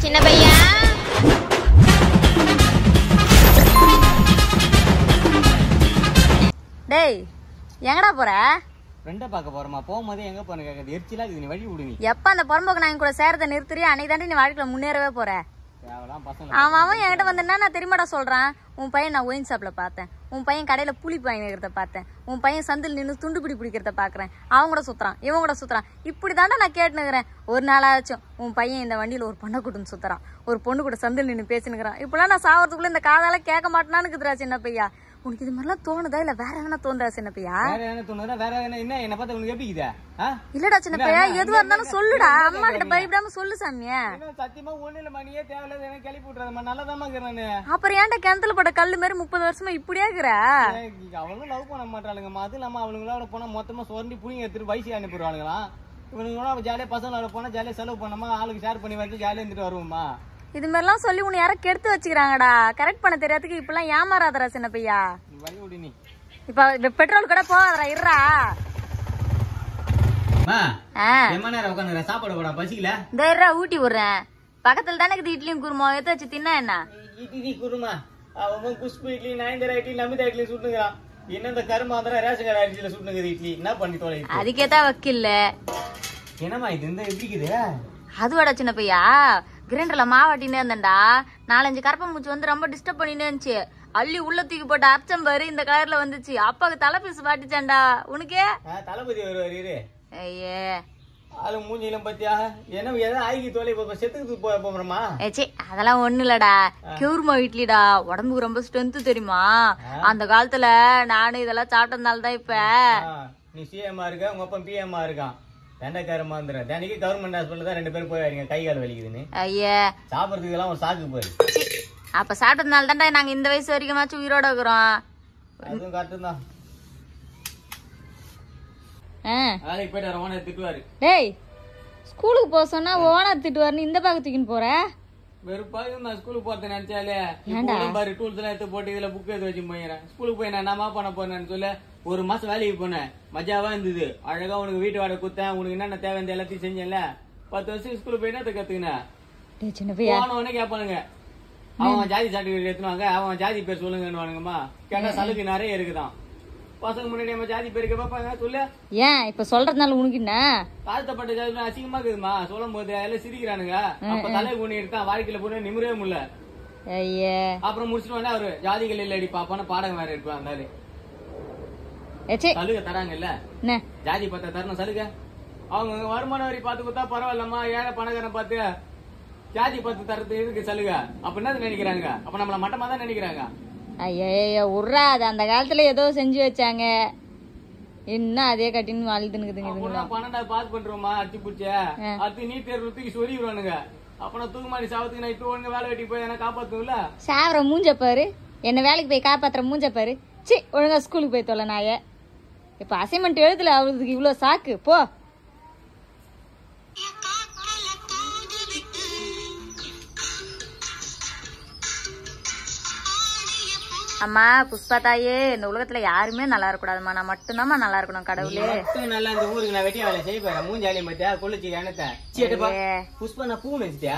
சின்ன பையா டேய் எங்கடா போற ஃப்ரெண்டை பார்க்க போறோமா போகும்போது எங்க போன கேட்கறது எரிச்சலா இருக்குது நீ வழி விடு நீ எப்ப அந்த புறம்போக்கு நான் கூட சேரத்தை நிறுத்துறியா அன்னைக்கு தாண்டி நீ வாழ்க்கையில முன்னேறவே போற தேவலாம் பசங்க அவன் அவன் என்கிட்ட வந்தா நான் தெரியுமாடா சொல்றான் உன் பையன் நான் ஒயின் ஷாப்ல பார்த்தேன் உன் பையன் கடையில புளி வாங்கிக்கிறத பார்த்தேன் உன் பையன் சந்தில் நின்று துண்டு பிடி பிடிக்கிறத பாக்குறேன் அவன் கூட சுத்துறான் இவன் கூட சுத்துறான் இப்படி தாண்டா நான் கேட்டுனுக்கிறேன் ஒரு நாளாச்சும் உன் பையன் இந்த வண்டியில ஒரு பொண்ணை கூட்டுன்னு சுத்துறான் ஒரு பொண்ணு கூட சந்தில் நின்று பேசினுக்கிறான் இப்பெல்லாம் நான் சாவறதுக்குள்ள இந்த காதால கேட்க மாட்டேனான்னு இருக்குதுடா சின்ன பையா உனக்கு இது மாதிரிலாம் தோணுதா இல்ல வேற எதனா தோணுதா சின்ன பையா வேற என்ன தோணுதா வேற என்ன என்ன என்ன பார்த்தா உனக்கு எப்படி இருக்குதா ஆ? இல்லடா சின்ன பையா எதுவா இருந்தாலும் சொல்லுடா அம்மா கிட்ட பயப்படாம சொல்லு சாமியா என்ன சத்தியமா ஒண்ணு இல்ல மணியே தேவையில்லாத எனக்கு கிளப்பி விட்டுறதுமா நல்லதாமா இருக்கிறேன் நானு அப்புறம் ஏன்டா கிணத்துல பட்ட கல்லு மாதிரி முப்பது வருஷமா இப்படியே இருக்கிற அவங்களும் லவ் பண்ண மாட்டாளுங்கம்மா அது இல்லாம அவனுங்களோட போனா மொத்தமா சுரண்டி புடிங்க எடுத்துட்டு வயசு அனுப்பிடுவானுங்களாம் இவனுங்களோட ஜாலியா பசங்களோட போனா ஜாலியா செலவு பண்ணோமா ஆளுக்கு ஷேர் பண்ணி வந்து ஜாலியா இருந்துட்டு வருவோமா இது மாதிரிலாம் சொல்லி உன்னை யாரோ கெடுத்து வச்சுக்கிறாங்கடா கரெக்ட் பண்ண தெரியாதுக்கு இப்பெல்லாம் ஏமாறாதடா சின்ன பையா நீ வழி விடு நீ இப்ப பெட்ரோல் கூட போகாதடா இருடா அம்மா, ஆ எம்மா நேரம் உட்காந்துக்கிறேன் சாப்பாடு போடா பசிக்கல இந்த இருடா ஊட்டி விடுறேன் பக்கத்துல தானே இருக்குது இட்லியும் குருமா எடுத்து வச்சு தின்னா என்ன இட்லி குருமா அவன் குஷ்பு இட்லி நயன்தரா இட்லி நமிதா இட்லி சுட்டுங்கிறான் என்ன இந்த கருமாந்திரம் ரேஷன் கடை அரிசியில சுட்டுங்குது இட்லி என்ன பண்ணி தொலை அதுக்கேத்தா வக்கில்ல என்னம்மா இது இந்த எப்படி இருக்குது அதுவாடா சின்ன பையா கிரைண்டர்ல மாவாட்டினே இருந்தேன்டா நாலஞ்சு கரப்ப மூச்சு வந்து ரொம்ப டிஸ்டர்ப் பண்ணினே இருந்துச்சு அள்ளி உள்ள தூக்கி போட்டு அரைச்சம் பாரு இந்த கலர்ல வந்துச்சு அப்பாவுக்கு தலை பீஸ் வாட்டிச்சான்டா உனக்கே ஆ, தளபதி வருவார் இரு ஐயே ஆளு மூஞ்சிலும் பத்தியா என்ன ஏதோ ஆகி தொலை இப்போ செத்துக்கு போ போறோமா ஏச்சி அதெல்லாம் ஒண்ணு இல்லடா கியூர்மா இட்லிடா உடம்புக்கு ரொம்ப ஸ்ட்ரென்த் தெரியுமா அந்த காலத்துல நானு இதெல்லாம் சாப்பிட்டதுனால தான் இப்ப நீ சிஎம்ஆ இருக்க உங்க அப்பா பிஎம்ஆ இருக்கான் தண்டக்காரமா இருந்துடும் தினைக்கு கவர்மெண்ட் ஹாஸ்பிட்டல் தான் ரெண்டு பேரும் போய் வரீங்க கை கால் வலிக்குதுன்னு ஐயே சாப்பிட்றதுக்கு எல்லாம் ஒரு சாக்கு போய் சி, அப்ப சாப்பிட்டதுனால தான்டா நாங்க இந்த வயசு வரைக்குமாச்சும் உயிரோட இருக்கிறோம் அதுவும் கரெக்டு தான் ஆ. வேலைக்கு போயிட்டு வர ஓனர் திட்டுவாரு டேய் ஸ்கூலுக்கு போக சொன்னா ஓனர் திட்டுவாருன்னு இந்த பக்கம் தூக்கின்னு போற வெறுப்பாக நான் ஸ்கூலுக்கு போறது நினைச்சாலே இப்போ பாரு டூல்ஸ் எல்லாம் எடுத்து போட்டு இதுல புக் எடுத்து வச்சு போயிடுறேன் ஸ்கூலுக்கு போய் நான் என்னமா பண்ண போறேன்னு சொல்ல ஒரு மாசம் வேலைக்கு போனேன் மஜாவா இருந்தது அழகா உனக்கு வீட்டு வாடகை கொடுத்தேன் உனக்கு என்னென்ன தேவை இந்த எல்லாத்தையும் செஞ்சேன்ல பத்து வருஷம் ஸ்கூலுக்கு போய் என்ன கத்துக்கினேன் டேய் சின்ன பையா போன உடனே கேட்பானுங்க அவன் ஜாதி சர்டிபிகேட் எடுத்துவாங்க அவன் ஜாதி பேர் சொல்லுங்கன்னுவானுங்கம்மா கேட்டா சலுகை நிறைய இருக்குதான் பசங்க முன்னாடி நம்ம ஜாதி பேருக்கு பார்ப்பாங்க சொல்லு ஏன் இப்ப சொல்றதுனால உனக்கு என்ன தாழ்த்தப்பட்ட ஜாதி அசிங்கமா இருக்குதுமா சொல்லும் போது எல்லாம் சிரிக்கிறானுங்க அப்ப தலை குனி எடுத்தான் வாழ்க்கையில போன நிமிரவே முடியல ஐயே அப்புறம் முடிச்சிட்டு உடனே அவரு ஜாதிகள் இல்லடி பாப்பான பாடம் வேற எடுப்பான் இருந்தாலும் ஏச்சே சலுகை தராங்கல்ல என்ன ஜாதி பார்த்தா தரணும் சலுகை அவங்க வருமான வரி பார்த்து கொடுத்தா பரவாயில்லம்மா ஏழை பணக்காரன் பார்த்து ஜாதி பார்த்து தரது எதுக்கு சலுகை அப்ப என்ன நினைக்கிறாங்க அப்ப நம்மள மட்டமா தான் நினைக்கிறாங்க ஐயா உர்றா அது அந்த காலத்துல ஏதோ செஞ்சு வச்சாங்க இன்னும் அதே கட்டின்னு அழுதுனுக்குதுங்க அப்ப நான் பன்னெண்டாவது பாஸ் பண்றோமா அடிச்சு புடிச்ச அடுத்து நீ தேர்வு தூக்கி சொல்லிடுவானுங்க அப்ப நான் தூக்குமாடி சாவத்துக்கு நான் இப்ப ஒழுங்கா வேலை வெட்டி போய் என்ன காப்பாத்துங்களா சாவர மூஞ்ச பாரு என்ன வேலைக்கு போய் காப்பாத்துற மூஞ்ச பாரு சி ஒழுங்கா ஸ்கூலுக்கு போய் தொலை நாய இப்ப அசைன்மெண்ட் எழுதல அவளுக்கு இவ்வளவு சாக்கு போ அம்மா புஷ்பா தாயே இந்த உலகத்துல யாருமே நல்லா இருக்கக்கூடாதும்மா நான் மட்டும்தாம்மா நல்லா இருக்கணும் கடவுளே மட்டும் நல்லா இந்த ஊருக்கு நான் வெட்டியா வேலை செய்ய போறேன் மூஞ்சாலியம் பத்தியா கொள்ளுச்சி கிணத்தேன் சேட்டுப்பா ஐயே. புஷ்பா நான் பூ நினைச்சிட்டியா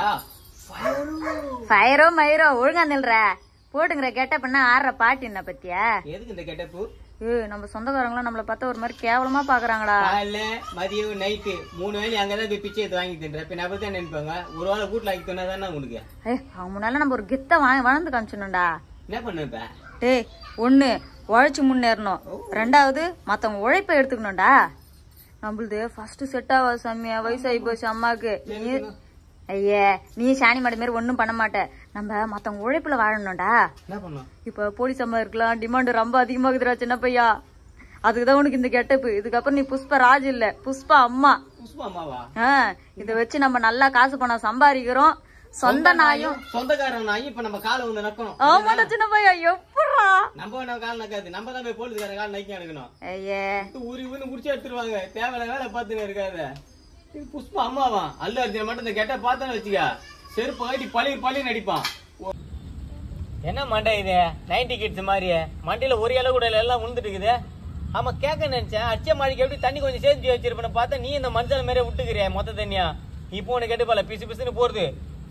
ஃபயரோ மயிரோ ஒழுங்கா நில்ற போட்டுங்கிற கெட்ட பண்ண ஆடுற பாட்டு என்ன பத்தியா எதுக்கு இந்த கெட்டப்பு ஏ நம்ம சொந்தக்காரங்களும் நம்மள பார்த்தா ஒரு மாதிரி கேவலமா பாக்குறாங்கடா காலைல மதியம் நைட்டு மூணு வேலை அங்கதான் போய் பிச்சை எடுத்து வாங்கி தின்ற இப்ப நான் தான் நினைப்பாங்க ஒரு வேளை வீட்டுல ஆக்கி சொன்னா தானே உனக்கு ஏய் அவங்க முன்னால நம்ம ஒரு கெத்த வாங்கி வளர்ந்து காமிச்சிடணும்டா என்ன பண்ண இப்ப டேய் ஒண்ணு உழைச்சு முன்னேறணும் ரெண்டாவது மத்தவங்க உழைப்பை எடுத்துக்கணும்டா நம்மளுது ஃபர்ஸ்ட் செட் ஆகாது சாமியா வயசாகி போச்சு அம்மாக்கு நீ ஐயே நீ சாணி மாடு மாதிரி ஒன்றும் பண்ண மாட்ட நம்ம மத்தவங்க உழைப்புல வாழணும்டா என்ன பண்ணலாம் இப்ப போலீஸ் அம்மா இருக்கலாம் டிமாண்ட் ரொம்ப அதிகமாகுதுடா சின்ன பையா அதுக்குதான் உனக்கு இந்த கெட்டப்பு இதுக்கப்புறம் நீ புஷ்பா ராஜ் இல்ல புஷ்பா அம்மா புஷ்பா அம்மாவா ஆ, இத வச்சு நம்ம நல்லா காசு பணம் சம்பாதிக்கிறோம் சொந்த நாயும் சொந்தக்காரன் நாயும் இப்ப நம்ம காலை வந்து நக்கணும் ஆமாடா சின்ன பையா எப்படா நம்ம வேணா கால் நக்காது நம்ம தான் போய் போலீஸ்காரன் கால் நக்கி எடுக்கணும் ஐயே ஊரி ஊன்னு முடிச்சு எடுத்துருவாங்க தேவையில்ல வேலை பார்த்துன்னு இருக்காத இது புஷ்பா அம்மாவா அல்ல அர்ஜுன மட்டும் இந்த கெட்ட பார்த்தான்னு வச்சுக்க செருப்பு கட்டி பழி பழி நடிப்பான் என்ன மண்டை இது நைன்டி கிட்ஸ் மாதிரி மண்டையில ஒரு இலை கூட இல்ல, எல்லாம் விழுந்துட்டு இருக்குது ஆமா கேட்க நினைச்சேன் அச்ச மாடிக்கு எப்படி தண்ணி கொஞ்சம் சேர்த்து வச்சிருப்பேன்னு பார்த்தா நீ இந்த மஞ்சள் மாதிரியே விட்டுக்கிறிய மொத்த தண்ணியா இப்போ உனக்கு கேட்டு போல பிசு பிசுன்னு போறது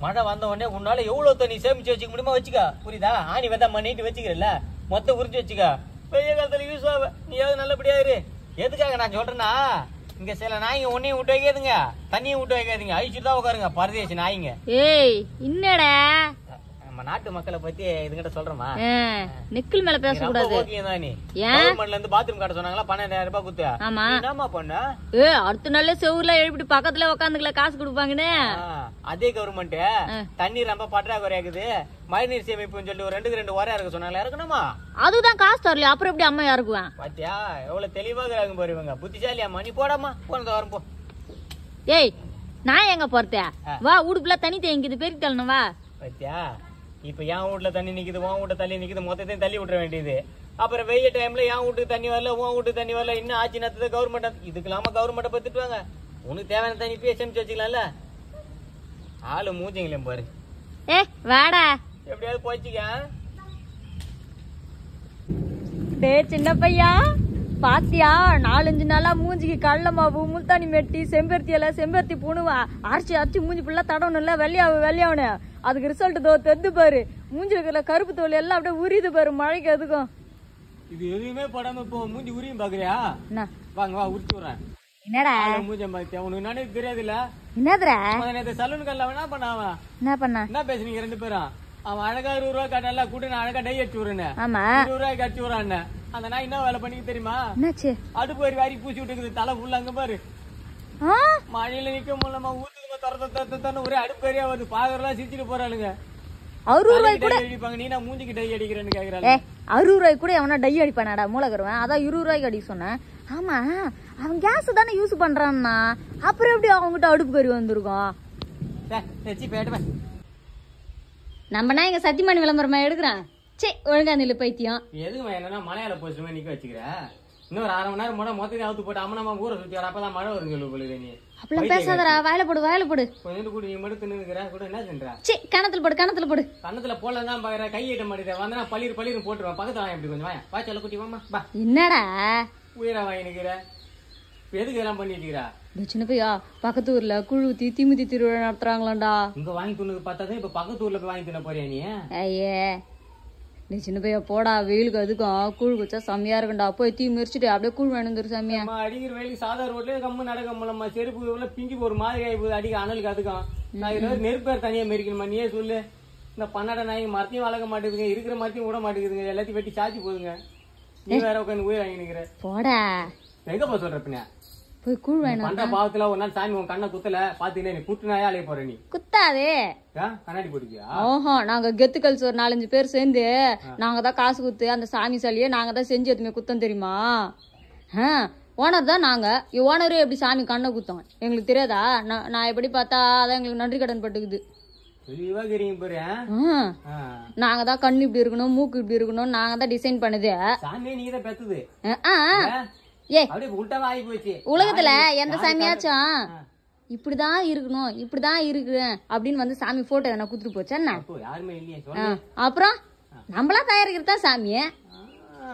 மழை வந்த உடனே உன்னால எவ்வளவு தண்ணி சேமிச்சு வச்சுக்க முடியுமா வச்சுக்க புரியுதா ஆணி விதா மண்ணிட்டு வச்சுக்கிறல்ல மொத்தம் உறிஞ்சு வச்சுக்க வெய்ய காலத்துல யூஸ் ஆக நீ ஏதாவது நல்லபடியா இரு எதுக்காக நான் சொல்றேன்னா இங்க சில நாய்ங்க ஒன்னையும் விட்டு வைக்காதுங்க தண்ணியும் விட்டு வைக்காதீங்க அழிச்சுட்டு தான் உட்காருங்க பரதேசி நாய்ங்க ஏய் என்னடா நம்ம நாட்டு மக்களை பத்தி இதுகிட்ட சொல்றேமா நிக்கல் மேல பேசக்கூடாது ஓகேதான் நீ ஏன்? கவர்மெண்ட்ல இருந்து பாத்ரூம் கட்ட சொன்னாங்களா பன்னெண்டாயிரம் ரூபாய் குத்து ஆமா நீ என்னம்மா பண்ண ஏ அடுத்த நாள்ல செவுர்ல எழுப்பிட்டு பக்கத்துல உக்காந்துக்கல காசு கொடுப்பாங்கன்னு ஆ, அதே கவர்மெண்ட் தண்ணீர் ரொம்ப பற்றாக்குறை இருக்குது மழைநீர் சேமிப்புன்னு சொல்லி ஒரு ரெண்டுக்கு ரெண்டு உரம் இருக்க சொன்னாங்களா இருக்கணுமா அதுதான் காசு தரல அப்புறம் எப்படி அம்மா இறக்குவேன் பாத்தியா எவ்வளவு தெளிவா இருக்கிறாங்க பாரு இவங்க புத்திசாலியாம்மா நீ போடாமா போனது வரும் போ ஏய் நான் எங்க போறத வா வீடுக்குள்ள தண்ணி தேங்கிது பெருக்கு தள்ளணும் வா பாத்தியா இப்ப என் வீட்டுல தண்ணி நிக்குது உன் வீட்டுல தண்ணி நிக்குது மொத்தத்தையும் தள்ளி விட்டுற வேண்டியது அப்புறம் வெயில் டைம்ல என் வீட்டுக்கு தண்ணி வரல உன் வீட்டுக்கு தண்ணி வரல இன்னும் ஆச்சு நேரத்துல கவர்மெண்ட் இதுக்கு இல்லாம கவர்மெண்ட்டை பத்துட்டுவாங்க உனக்கு தேவையான தண்ணி போய் சேமிச்சு வச்சுக்கலாம்ல ஆளு மூஞ்சிங்களையும் பாரு ஏ வாடா எப்படியாவது போச்சுக்க டே சின்ன பையா பாத்தியா நாலஞ்சு நாளா மூஞ்சிக்கு கடல மாவு முல்தானி மெட்டி செம்பருத்தி இலை செம்பருத்தி பூணுவா அரைச்சி அரைச்சி மூஞ்சி ஃபுல்லா தடவணும் இல்ல வெள்ளையாவு வெள்ளையாவணும் அதுக்கு ரிசல்ட் தோ தெத்து பாரு மூஞ்சி இருக்கிற கருப்பு தோல் எல்லாம் அப்படியே உரியுது பாரு மழைக்கு எதுக்கும் இது எதுவுமே படாம இப்போ மூஞ்சி உரியும் பாக்குறியா என்ன வாங்க வா உரிச்சு விடுறேன் என்னடா மூஞ்ச பாத்தியா உனக்கு நானே தெரியாதுல்ல என்னதுடா அவன் நேற்று சலூன் கல்ல என்ன பண்ண அவன் என்ன பண்ண என்ன பேசுனீங்க ரெண்டு பேரும் அவன் அழகா இருபது ரூபா காட்டல கூட்டு நான் அழகா டை அடிச்சு விடுறேன் ஆமா இருபது ரூபாய்க்கு அடிச்சு விடுறான் அந்த நாய் என்ன வேலை பண்ணிக்க தெரியுமா என்னாச்சு அடுப்பு வரி வாரி பூசி விட்டுக்குது தலை ஃபுல்லா அங்க பாரு ஆ மழையில நிக்க முடியலமா ஊத்துக்குமா திறந்த திறந்த திறந்த ஒரே அடுப்பு வரியா வருது பாக்குறலாம் சிரிச்சிட்டு போறாளுங்க அறுபது ரூபாய் டை அடிப்பாங்க நீ நான் மூஞ்சிக்கு டை அடிக்கிறேன்னு கேக்குறாங்க ஏ அறுபது ரூபாய்க்கு கூட எவனா டை அடிப்பானாடா மூலகருவன் அதான் இருபது ரூபாய்க்கு அடிக்க சொன்னேன் ஆமா அவன் கேஸ் தானே யூஸ் பண்றான்னா அப்புறம் எப்படி அவங்ககிட்ட அடுப்பு கறி வந்திருக்கும் வச்சு போயிட்டு நம்மனா இங்க சத்தியமணி விளம்பரமா எடுக்கிறான் சே ஒழுங்கா நில்லு பைத்தியம் எதுக்கு என்னன்னா மலையாள போஸ்ட் நிக்க வச்சுக்கிற இன்னொரு அரை மணி நேரம் முன்னாடி மொத்தத்தையும் அவுத்து போட்டு அம்மனமா ஊரை சுத்தி வர அப்பதான் மழை வரும் சொல்லு போல நீ அப்படிலாம் பேசாதடா வாயில போடு வாயில போடு கொஞ்சம் கூட நீ மட்டும் தின்னுக்கிற கூட என்ன சென்ற சே கணத்துல போடு கணத்துல போடு கண்ணத்துல போடலாம் தான் பாக்குற கையிட்ட மாட்டேன் வந்தா பளிர் பளிர் போட்டுருவேன் பக்கத்துல வாங்க இப்படி கொஞ்சம் வாயா வா சொல்ல குட்டி வாமா பா என்னடா உயிரா வாங்கி நிக்கிற இப்ப எதுக்கு இதெல்லாம் பண்ணி வச்சுக்கிறா இந்த சின்ன பையா பக்கத்து ஊர்ல குழு ஊத்தி திமுதி திருவிழா நடத்துறாங்களாண்டா இங்க வாங்கி துணுக்கு பார்த்தா இப்ப பக்கத்து ஊர்ல போய் வாங்கி தின்ன போறியா நீ ஐயே நீ சின்ன பையா போடா வெயிலுக்கு அதுக்கும் கூழ் குச்சா செம்மையா இருக்கும்டா போய் தீ மிரிச்சிட்டு அப்படியே கூழ் வேணுந்துரு சாமியா நம்ம அடிக்கிற வேலைக்கு சாதா ரோட்ல கம்மு நடக்க முடியலம்மா செருப்பு உள்ள பிஞ்சு ஒரு மாதிரி ஆகி போகுது அடிக்க அனலுக்கு அதுக்கும் நான் இதுல நெருப்பேர் தனியா மெரிக்கணுமா நீயே சொல்லு இந்த பன்னாட நாய் மரத்தையும் வளர்க்க மாட்டேங்குதுங்க இருக்கிற மரத்தையும் விட மாட்டேங்குதுங்க எல்லாத்தையும் வெட்டி சாச்சி போகுதுங்க நீ வேற உட்காந்து உயிர் வாங்கி நிக்கிற போடா எங்க போக சொல்ற பின்ன போய் கூழ் நீ வேணும் பண்ற பாவத்துல ஒரு நாள் சாமி உன் கண்ணை குத்தல பாத்தீங்கன்னா நீ குட்டு நாயா அலைய போற நீ குத்தாதே ஆ? கண்ணாடி போட்டுக்கியா ஓஹோ நாங்க கெத்துக்கல்ஸ் ஒரு நாலஞ்சு பேர் சேர்ந்து நாங்க தான் காசு குத்து அந்த சாமி சாலியே நாங்க தான் செஞ்சு எதுவுமே குத்தம் தெரியுமா ஓனர் தான் நாங்க ஓனரே எப்படி சாமி கண்ணை குத்தோம் எங்களுக்கு தெரியாதா நான் நான் எப்படி பார்த்தா அதான் எங்களுக்கு நன்றி கடன் பட்டுக்குது தெளிவா தெரியும் பாரு ஆ? ஆ. ஆ. நாங்க தான் கண்ணு இப்படி இருக்கணும் மூக்கு இப்படி இருக்கணும் நாங்க தான் டிசைன் பண்ணுது சாமியே நீ தான் பெத்துது ஆ, ஆ. ஆ? ஏ அப்படியே உள்டாவா ஆகி போச்சு உலகத்துல எந்த சாமியாச்சும் இப்படிதான் இருக்கணும் இப்படிதான் இருக்கு அப்படின்னு வந்து சாமி போட்டோ எதனா குத்துட்டு போச்சா என்ன அப்போ யாருமே இல்லையே ஆ, சொல்லு அப்புறம் நம்மளா தயாரிக்கிறது தான் சாமியே ஆ.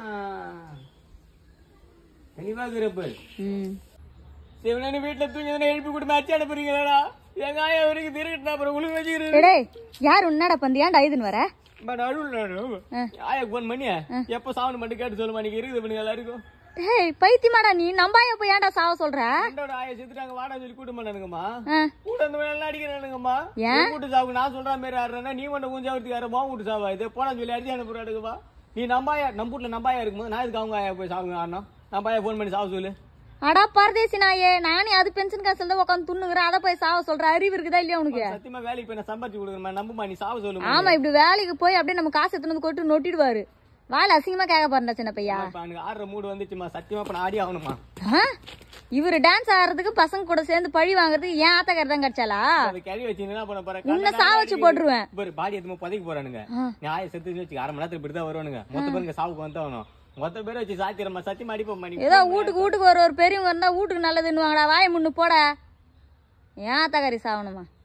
தெளிவா இருக்கிறப்ப ம் சிவனனு வீட்டுல தூங்கி எழுப்பி கொடுத்து அச்சு அனுப்புறீங்களா எங்க ஆயா வரைக்கும் திருட்டு அப்புறம் உழுகு வச்சுக்கிறேன் எடே யார் உன்னடா பந்து ஏன்டா இதுன்னு வர நடுவில் நடு ஆயா போன் பண்ணி எப்ப சாவன் மட்டும் கேட்டு சொல்லுமா நீங்க இருக்குது பண்ணுங்க எல்லாருக்கும் ஏய் பைத்தியமாடா நீ நம்பாய போய் ஏன்டா சாவ சொல்ற ஃப்ரெண்டோட ஆயா செத்துட்டாங்க வாடா சொல்லி கூட்டம் பண்ணானுங்கம்மா ஆ, கூட அந்த வேலை அடிக்கிறானுங்கம்மா ஏன்? என் வீட்டு சாவுக்கு நான் சொல்ற மாதிரி ஆடுறேன்னா நீ மட்டும் கொஞ்சம் அவருக்கு யாரும் உன் வீட்டு சாவா இது போனா சொல்லி அடிச்சு அனுப்புறாடுங்கம்மா நீ நம்பாயா நம்ம வீட்டுல நம்பாயா இருக்கும்போது நான் இதுக்கு அவங்க ஆயா போய் சாவுங்க ஆடணும் நம்பாயா போன் பண்ணி சாவ சொல்லு அடா பரதேசி நாயே நானே அது பென்ஷன் காசுல தான் உட்காந்து துண்ணுகிறேன் அதை போய் சாவ சொல்ற அறிவு இருக்குதா இல்லையா உனக்கு சத்தியமா வேலைக்கு போய் நான் சம்பாதிச்சு கொடுக்குறேன் நம்புமா நீ சாவ சொல்லு ஆமா இப்படி வேலைக்கு போய் அப்படியே நம்ம காசு எடுத்துட்டு வந்து கொட்டு நொட்டிடுவாரு வாயில அசிங்கமா கேட்க பாருடா சின்ன பையா இப்ப எனக்கு ஆடுற மூடு வந்துச்சுமா சத்தியமா இப்ப நான் ஆடி ஆகணுமா ஆ? இவரு டான்ஸ் ஆடுறதுக்கு பசங்க கூட சேர்ந்து பழி வாங்குறதுக்கு ஏன் ஆத்தக்கார தான் கிடைச்சாலா அது கேள்வி வச்சு என்ன பண்ண போறேன் உன்னை சாவ வச்சு போட்டுருவேன் பாரு பாடி எதுவும் புதைக்க போறானுங்க ஆ. நீ ஆய செத்து வச்சு அரை மணி நேரத்துக்கு இப்படி தான் வருவானுங்க மொத்த பேருக்கு சாவுக்கு வந்தவனும் மொத்த பேரை வச்சு சாத்திரமா சத்தியமா அடிப்போம் மணி ஏதோ வீட்டுக்கு வீட்டுக்கு ஒரு ஒரு பெரியவங்க இருந்தா வீட்டுக்கு நல்லதுன்னு வாங்கடா வாய முன்னு போட ஏன் ஆத்தக்காரி சாவணுமா